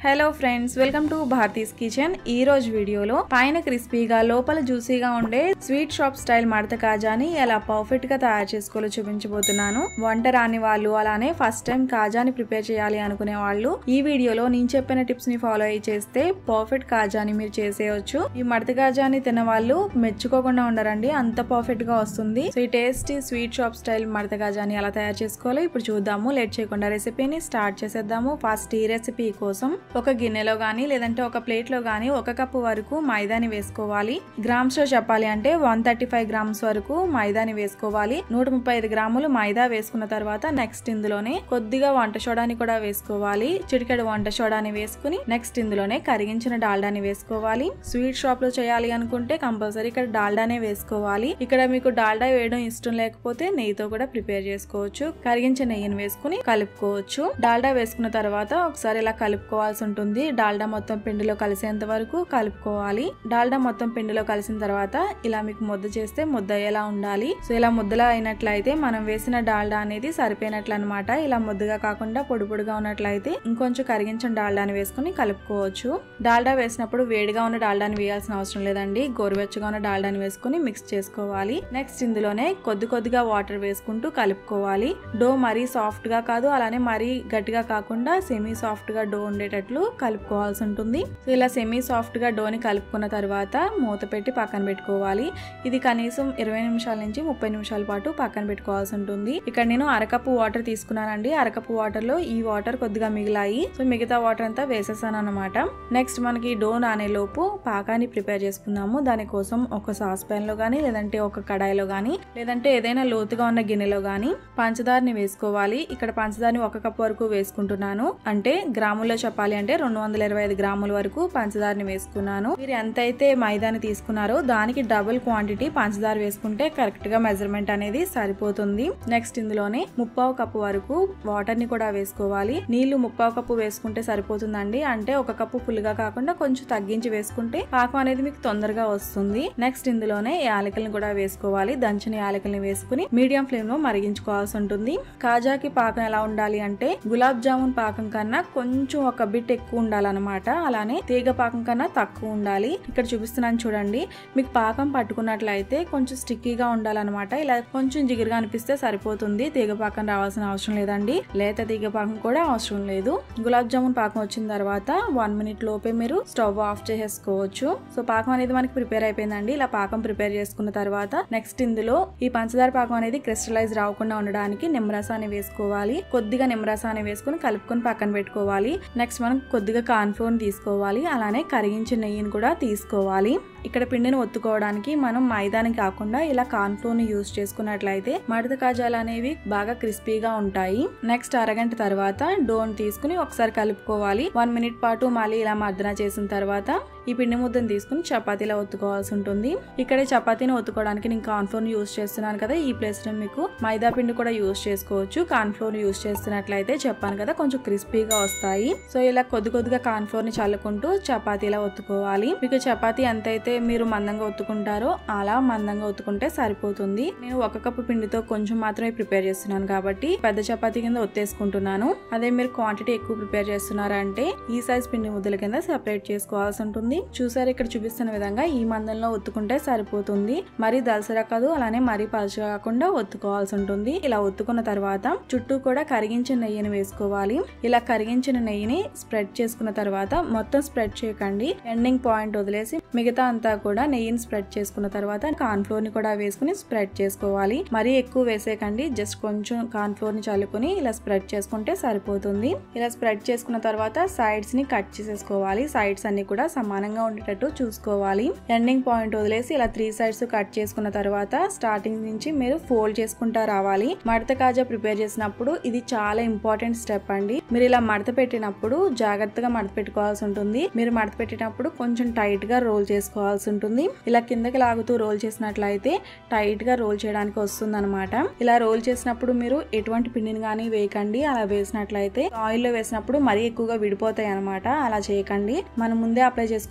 hello friends welcome to Bharati's kitchen ఈ రోజు వీడియోలో పైన క్రిస్పీగా లోపల జ్యూసీగా ఉండే స్వీట్ షాప్ స్టైల్ మడత కాజాని ఎలా పర్ఫెక్ట్ గా తయారు చేసుకోవాలో చూపించబోతున్నాను వంట రాని వాళ్ళు అలానే ఫస్ట్ టైం కాజాని ప్రిపేర్ చేయాలి అనుకునే వాళ్ళు ఈ వీడియోలో నేను చెప్పిన టిప్స్ ని ఫాలో అయ్యి చేస్తే పర్ఫెక్ట్ కాజాని మీరు చేసేయచ్చు ఈ మడత కాజాని తిన్న వాళ్ళు మెచ్చుకోకుండా ఉండరండి అంత పర్ఫెక్ట్ గా వస్తుంది సో ఈ టేస్టీ స్వీట్ షాప్ స్టైల్ మడత కాజాని ఎలా తయారు చేసుకోవాలో ఇప్పుడు చూద్దాము లేట్ చేయకుండా రెసిపీని స్టార్ట్ చేసేద్దాము ఫస్ట్ ఈ రెసిపీ కోసం ఒక గిన్నెలో గానీ లేదంటే ఒక ప్లేట్ లో గానీ ఒక కప్పు వరకు మైదాని వేసుకోవాలి గ్రామ్స్ లో చెప్పాలి అంటే వన్ థర్టీ ఫైవ్ గ్రామ్స్ వరకు మైదాని వేసుకోవాలి నూట ముప్పై ఐదు గ్రాములు మైదా వేసుకున్న తర్వాత నెక్స్ట్ ఇందులోనే కొద్దిగా వంట సోడాని కూడా వేసుకోవాలి చిటికెడు వంట సోడాని వేసుకుని నెక్స్ట్ ఇందులోనే కరిగించిన డాల్డాని వేసుకోవాలి స్వీట్ షాప్ లో చేయాలి అనుకుంటే కంపల్సరీ ఇక్కడ డాల్డానే వేసుకోవాలి ఇక్కడ మీకు డాల్డా వేయడం ఇష్టం లేకపోతే నెయ్యితో కూడా ప్రిపేర్ చేసుకోవచ్చు కరిగించిన నెయ్యిని వేసుకుని కలుపుకోవచ్చు డాల్డా వేసుకున్న తర్వాత ఒకసారి ఇలా కలుపుకోవాల్సి ఉంటుంది డాల్డా మొత్తం పిండిలో కలిసేంత వరకు కలుపుకోవాలి డాల్డా మొత్తం పిండిలో కలిసిన తర్వాత ఇలా మీకు ముద్ద చేస్తే ముద్ద అయ్యేలా ఉండాలి సో ఇలా ముద్దలా అయినట్లయితే మనం వేసిన డాల్డా అనేది సరిపోయినట్లు అనమాట ఇలా ముద్దగా కాకుండా పొడి పొడిగా ఉన్నట్లయితే ఇంకొంచెం కరిగించిన డాల్డాని వేసుకుని కలుపుకోవచ్చు డాల్డా వేసినప్పుడు వేడిగా ఉన్న డాల్డాని వేయాల్సిన అవసరం లేదండి గోరువెచ్చగా ఉన్న డాల్డాని వేసుకుని మిక్స్ చేసుకోవాలి నెక్స్ట్ ఇందులోనే కొద్ది కొద్దిగా వాటర్ వేసుకుంటూ కలుపుకోవాలి డో మరీ సాఫ్ట్ గా కాదు అలానే మరీ గట్టిగా కాకుండా సెమీ సాఫ్ట్ గా డో ఉండేటట్లు కలుపుకోవాల్సి ఉంటుంది సో ఇలా సెమీ సాఫ్ట్ గా డోని కలుపుకున్న తర్వాత మూత పెట్టి పక్కన పెట్టుకోవాలి ఇది కనీసం ఇరవై నిమిషాల నుంచి ముప్పై నిమిషాల పాటు పక్కన పెట్టుకోవాల్సి ఉంటుంది ఇక్కడ నేను అరకప్పు వాటర్ తీసుకున్నానండి అరకప్పు వాటర్ లో ఈ వాటర్ కొద్దిగా మిగిలాయి సో మిగతా వాటర్ అంతా వేసేసాను అనమాట నెక్స్ట్ మనకి డో నానే లోపు పాకాన్ని ప్రిపేర్ చేసుకుందాము దానికోసం ఒక సాస్ పాన్ లో గానీ లేదంటే ఒక కడాయిలో గానీ లేదంటే ఏదైనా లోతుగా ఉన్న గిన్నెలో గానీ పంచదారని వేసుకోవాలి ఇక్కడ పంచదారని ఒక కప్ వరకు వేసుకుంటున్నాను అంటే గ్రాముల్లో చెప్పాలి అంటే రెండు వందల ఇరవై ఐదు గ్రాముల వరకు పంచదారని వేసుకున్నాను మీరు ఎంతైతే మైదాని తీసుకున్నారో దానికి డబుల్ క్వాంటిటీ పంచదార వేసుకుంటే కరెక్ట్ గా మెజర్మెంట్ అనేది సరిపోతుంది నెక్స్ట్ ఇందులోనే ముప్పావు కప్పు వరకు వాటర్ ని కూడా వేసుకోవాలి నీళ్లు ముప్పావు కప్పు వేసుకుంటే సరిపోతుందండి అంటే ఒక కప్పు ఫుల్ గా కాకుండా కొంచెం తగ్గించి వేసుకుంటే పాకం అనేది మీకు తొందరగా వస్తుంది నెక్స్ట్ ఇందులోనే యాలకుల్ని కూడా వేసుకోవాలి దంచిన యాలకుల్ని వేసుకుని మీడియం ఫ్లేమ్ లో మరిగించుకోవాల్సి ఉంటుంది కాజాకి పాకం ఎలా ఉండాలి అంటే గులాబ్ జామున్ పాకం కన్నా కొంచెం ఒక బిట్ ఎక్కువ ఉండాలన్నమాట అలానే తీగ పాకం కన్నా తక్కువ ఉండాలి ఇక్కడ చూపిస్తున్నాను చూడండి మీకు పాకం పట్టుకున్నట్లయితే కొంచెం స్టిక్కీగా ఉండాలన్నమాట ఇలా కొంచెం జిగురుగా అనిపిస్తే సరిపోతుంది తీగ పాకం రావాల్సిన అవసరం లేదండి లేత తీగ పాకం కూడా అవసరం లేదు గులాబ్ జామున్ పాకం వచ్చిన తర్వాత వన్ మినిట్ లోపే మీరు స్టవ్ ఆఫ్ చేసేసుకోవచ్చు సో పాకం అనేది మనకి ప్రిపేర్ అయిపోయిందండి ఇలా పాకం ప్రిపేర్ చేసుకున్న తర్వాత నెక్స్ట్ ఇందులో ఈ పంచదార పాకం అనేది క్రిస్టలైజ్ రాకుండా ఉండడానికి నిమ్మరసాన్ని వేసుకోవాలి కొద్దిగా నిమ్మరసాన్ని వేసుకుని కలుపుకొని పక్కన పెట్టుకోవాలి నెక్స్ట్ మనం కొద్దిగా కార్న్ఫ్లోర్ తీసుకోవాలి అలానే కరిగించిన నెయ్యిని కూడా తీసుకోవాలి ఇక్కడ పిండిని ఒత్తుకోవడానికి మనం మైదాని కాకుండా ఇలా కార్న్ఫ్లోర్ ని యూజ్ చేసుకున్నట్లయితే మడత కాజాలు అనేవి బాగా క్రిస్పీగా ఉంటాయి నెక్స్ట్ అరగంట తర్వాత డోన్ తీసుకుని ఒకసారి కలుపుకోవాలి వన్ మినిట్ పాటు మళ్ళీ ఇలా మర్దన చేసిన తర్వాత ఈ పిండి ముద్దను తీసుకుని చపాతీలా ఒత్తుకోవాల్సి ఉంటుంది ఇక్కడ చపాతీని ఒత్తుకోవడానికి నేను కార్న్ఫ్లోర్ యూజ్ చేస్తున్నాను కదా ఈ ప్లేస్ లో మీకు మైదా పిండి కూడా యూజ్ చేసుకోవచ్చు కార్న్ఫ్లోర్ యూజ్ చేస్తున్నట్లయితే చెప్పాను కదా కొంచెం క్రిస్పీగా వస్తాయి సో ఇలా కొద్ది కొద్దిగా కార్న్ఫ్లోర్ ని చల్లుకుంటూ చపాతీలా ఒత్తుకోవాలి మీకు చపాతీ ఎంతైతే మీరు మందంగా ఒత్తుకుంటారో అలా మందంగా ఒత్తుకుంటే సరిపోతుంది నేను ఒక కప్పు పిండితో కొంచెం మాత్రమే ప్రిపేర్ చేస్తున్నాను కాబట్టి పెద్ద చపాతీ కింద ఒత్తేసుకుంటున్నాను అదే మీరు క్వాంటిటీ ఎక్కువ ప్రిపేర్ చేస్తున్నారంటే ఈ సైజ్ పిండి ముద్దల కింద సెపరేట్ చేసుకోవాల్సి ఉంటుంది చూసారు ఇక్కడ చూపిస్తున్న విధంగా ఈ మందంలో ఒత్తుకుంటే సరిపోతుంది మరీ దలసరా కాదు అలానే మరీ పలుచగా కాకుండా ఒత్తుకోవాల్సి ఉంటుంది ఇలా ఒత్తుకున్న తర్వాత చుట్టూ కూడా కరిగించిన నెయ్యిని వేసుకోవాలి ఇలా కరిగించిన నెయ్యిని స్ప్రెడ్ చేసుకున్న తర్వాత మొత్తం స్ప్రెడ్ చేయకండి ఎండింగ్ పాయింట్ వదిలేసి మిగతా అంతా కూడా నెయ్యిని స్ప్రెడ్ చేసుకున్న తర్వాత కార్న్ ఫ్లోర్ ని కూడా వేసుకుని స్ప్రెడ్ చేసుకోవాలి మరీ ఎక్కువ వేసేయకండి జస్ట్ కొంచెం కార్న్ ఫ్లోర్ ని చల్లుకుని ఇలా స్ప్రెడ్ చేసుకుంటే సరిపోతుంది ఇలా స్ప్రెడ్ చేసుకున్న తర్వాత సైడ్స్ ని కట్ చేసేసుకోవాలి సైడ్స్ అన్ని కూడా సమానంగా ఉండేటట్టు చూసుకోవాలి ఎండింగ్ పాయింట్ వదిలేసి ఇలా త్రీ సైడ్స్ కట్ చేసుకున్న తర్వాత స్టార్టింగ్ నుంచి మీరు ఫోల్డ్ చేసుకుంటా రావాలి మడత కాజా ప్రిపేర్ చేసినప్పుడు ఇది చాలా ఇంపార్టెంట్ స్టెప్ అండి మీరు ఇలా మడత పెట్టినప్పుడు జాగ్రత్తగా మడత పెట్టుకోవాల్సి ఉంటుంది మీరు మడత పెట్టినప్పుడు కొంచెం టైట్ గా రోల్ చేసుకోవాల్సి ఉంటుంది ఇలా కిందకి లాగుతూ రోల్ చేసినట్లయితే టైట్ గా రోల్ చేయడానికి వస్తుంది అనమాట ఇలా రోల్ చేసినప్పుడు మీరు ఎటువంటి పిండిని కానీ వేయకండి అలా వేసినట్లయితే ఆయిల్ లో వేసినప్పుడు మరీ ఎక్కువగా విడిపోతాయి అనమాట అలా చేయకండి మనం ముందే అప్లై చేసుకున్న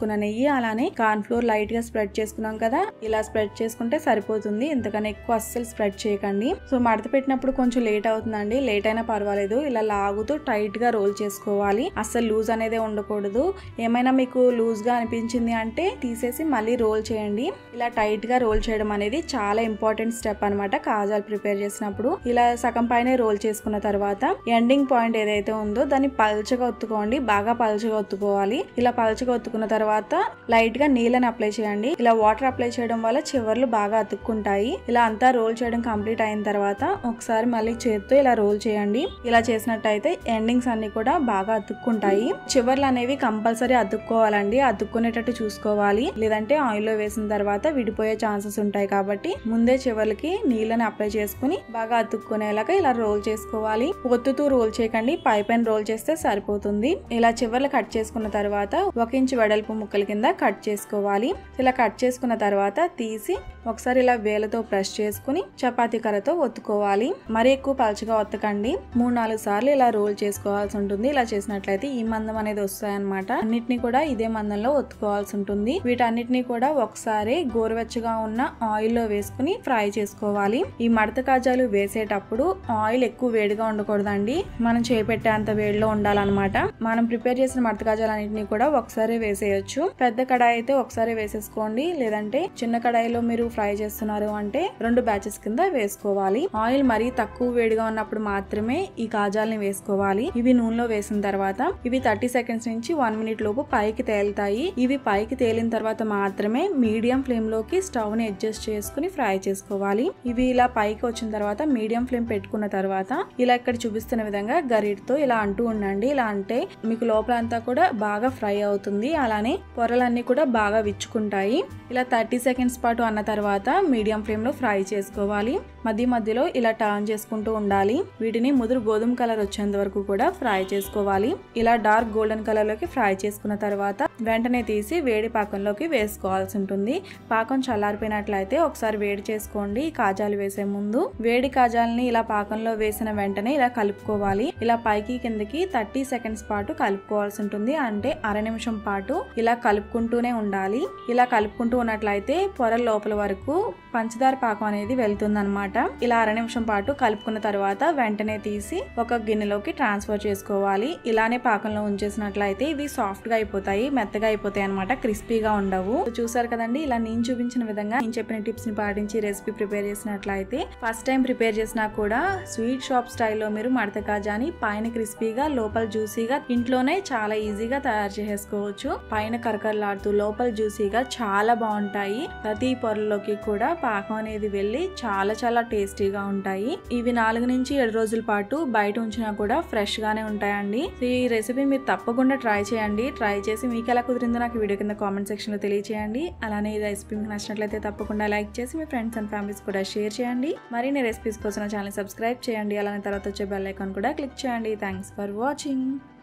చేసుకున్న నెయ్యి అలానే కార్న్ ఫ్లోర్ లైట్ గా స్ప్రెడ్ చేసుకున్నాం కదా ఇలా స్ప్రెడ్ చేసుకుంటే సరిపోతుంది ఇంతకన్నా ఎక్కువ అస్సలు స్ప్రెడ్ చేయకండి సో మడత పెట్టినప్పుడు కొంచెం లేట్ అవుతుందండి లేట్ అయినా పర్వాలేదు ఇలా లాగుతూ టైట్ గా రోల్ చేసుకోవాలి అస్సలు లూజ్ అనేది ఉండకూడదు ఏమైనా మీకు లూజ్ గా అనిపించింది అంటే తీసేసి మళ్ళీ రోల్ చేయండి ఇలా టైట్ గా రోల్ చేయడం అనేది చాలా ఇంపార్టెంట్ స్టెప్ అనమాట కాజాలు ప్రిపేర్ చేసినప్పుడు ఇలా సగం పైన రోల్ చేసుకున్న తర్వాత ఎండింగ్ పాయింట్ ఏదైతే ఉందో దాన్ని పల్చగా ఒత్తుకోండి బాగా పల్చగా ఒత్తుకోవాలి ఇలా పల్చగా ఒత్తుకున్న తర్వాత లైట్ గా నీళ్ళని అప్లై చేయండి ఇలా వాటర్ అప్లై చేయడం వల్ల చివర్లు బాగా అతుక్కుంటాయి ఇలా అంతా రోల్ చేయడం కంప్లీట్ అయిన తర్వాత ఒకసారి మళ్ళీ చేత్తో ఇలా రోల్ చేయండి ఇలా చేసినట్టయితే ఎండింగ్స్ అన్ని కూడా బాగా అతుక్కుంటాయి చివర్లు అనేవి కంపల్సరీ అతుక్కోవాలండి అతుక్కునేటట్టు చూసుకోవాలి లేదంటే ఆయిల్ లో వేసిన తర్వాత విడిపోయే ఛాన్సెస్ ఉంటాయి కాబట్టి ముందే చివర్లకి నీళ్ళని అప్లై చేసుకుని బాగా అతుక్కునేలాగా ఇలా రోల్ చేసుకోవాలి ఒత్తుతూ రోల్ చేయకండి పై పైన రోల్ చేస్తే సరిపోతుంది ఇలా చివర్లు కట్ చేసుకున్న తర్వాత ఒక ఇంచు వెడల్పు ముక్కల కింద కట్ చేసుకోవాలి ఇలా కట్ చేసుకున్న తర్వాత తీసి ఒకసారి ఇలా వేలతో ప్రెస్ చేసుకుని చపాతీ కర్రతో ఒత్తుకోవాలి మరి ఎక్కువ పలచగా ఒత్తకండి మూడు నాలుగు సార్లు ఇలా రోల్ చేసుకోవాల్సి ఉంటుంది ఇలా చేసినట్లయితే ఈ మందం అనేది వస్తాయన్నమాట అన్నిటిని కూడా ఇదే మందంలో ఒత్తుకోవాల్సి ఉంటుంది వీటన్నిటిని కూడా ఒకసారి గోరువెచ్చగా ఉన్న ఆయిల్ లో వేసుకుని ఫ్రై చేసుకోవాలి ఈ మడత కాజాలు వేసేటప్పుడు ఆయిల్ ఎక్కువ వేడిగా ఉండకూడదండి మనం చేపెట్టేంత వేడిలో ఉండాలన్నమాట మనం ప్రిపేర్ చేసిన మడత కాజాలన్నింటినీ కూడా ఒకసారి వేసేయచ్చు పెద్ద కడాయి అయితే ఒకసారి వేసేసుకోండి లేదంటే చిన్న కడాయిలో మీరు ఫ్రై చేస్తున్నారు అంటే రెండు బ్యాచెస్ కింద వేసుకోవాలి ఆయిల్ మరీ తక్కువ వేడిగా ఉన్నప్పుడు మాత్రమే ఈ కాజాలని వేసుకోవాలి ఇవి నూనెలో వేసిన తర్వాత ఇవి థర్టీ సెకండ్స్ నుంచి వన్ మినిట్ లోపు పైకి తేలుతాయి ఇవి పైకి తేలిన తర్వాత మాత్రమే మీడియం ఫ్లేమ్ లోకి స్టవ్ ని అడ్జస్ట్ చేసుకుని ఫ్రై చేసుకోవాలి ఇవి ఇలా పైకి వచ్చిన తర్వాత మీడియం ఫ్లేమ్ పెట్టుకున్న తర్వాత ఇలా ఇక్కడ చూపిస్తున్న విధంగా గరిటతో ఇలా అంటూ ఉండండి ఇలా అంటే మీకు లోపల అంతా కూడా బాగా ఫ్రై అవుతుంది అలానే పొరలన్నీ కూడా బాగా విచ్చుకుంటాయి ఇలా థర్టీ సెకండ్స్ పాటు అన్న తర్వాత మీడియం ఫ్లేమ్ లో ఫ్రై చేసుకోవాలి మధ్య మధ్యలో ఇలా టర్న్ చేసుకుంటూ ఉండాలి వీటిని ముదురు గోధుమ కలర్ వచ్చేంత వరకు కూడా ఫ్రై చేసుకోవాలి ఇలా డార్క్ గోల్డెన్ కలర్ లోకి ఫ్రై చేసుకున్న తర్వాత వెంటనే తీసి వేడి పాకంలోకి వేసుకోవాల్సి ఉంటుంది పాకం చల్లారిపోయినట్లయితే ఒకసారి వేడి చేసుకోండి ఈ కాజాలు వేసే ముందు వేడి కాజాలని ఇలా పాకంలో వేసిన వెంటనే ఇలా కలుపుకోవాలి ఇలా పైకి కిందకి థర్టీ సెకండ్స్ పాటు కలుపుకోవాల్సి ఉంటుంది అంటే అర నిమిషం పాటు ఇలా కలుపుకుంటూనే ఉండాలి ఇలా కలుపుకుంటూ ఉన్నట్లయితే పొర లోపల వరకు పంచదార పాకం అనేది వెళ్తుంది అనమాట ఇలా అర నిమిషం పాటు కలుపుకున్న తర్వాత వెంటనే తీసి ఒక గిన్నెలోకి ట్రాన్స్ఫర్ చేసుకోవాలి ఇలానే పాకంలో ఉంచేసినట్లయితే ఇవి సాఫ్ట్ గా అయిపోతాయి మెత్తగా అయిపోతాయి అనమాట క్రిస్పీగా ఉండవు చూసారు కదండి ఇలా నేను చూపించిన విధంగా నేను చెప్పిన టిప్స్ ని పాటించి రెసిపీ ప్రిపేర్ చేసినట్లయితే ఫస్ట్ టైం ప్రిపేర్ చేసినా కూడా స్వీట్ షాప్ స్టైల్లో మీరు మడత కాజాని పైన క్రిస్పీగా లోపల జ్యూసీగా ఇంట్లోనే చాలా ఈజీగా తయారు చేసేసుకోవచ్చు పైన కరకరలాడుతూ లోపల జ్యూసీగా చాలా బాగుంటాయి ప్రతి పొరలోకి కూడా పాకం అనేది వెళ్ళి చాలా చాలా టేస్టీగా ఉంటాయి ఇవి నాలుగు నుంచి ఏడు రోజుల పాటు బయట ఉంచినా కూడా ఫ్రెష్ గానే ఉంటాయండి సో ఈ రెసిపీ మీరు తప్పకుండా ట్రై చేయండి ట్రై చేసి మీకు ఎలా కుదిరిందో నాకు వీడియో కింద కామెంట్ సెక్షన్ లో తెలియచేయండి అలానే ఈ రెసిపీ మీకు నచ్చినట్లయితే తప్పకుండా లైక్ చేసి మీ ఫ్రెండ్స్ అండ్ ఫ్యామిలీస్ కూడా షేర్ చేయండి మరిన్ని రెసిపీస్ కోసం ఛానల్ సబ్స్క్రైబ్ చేయండి అలానే తర్వాత వచ్చే బెల్ ఐకాన్ కూడా క్లిక్ చేయండి థ్యాంక్స్ ఫర్ వాచింగ్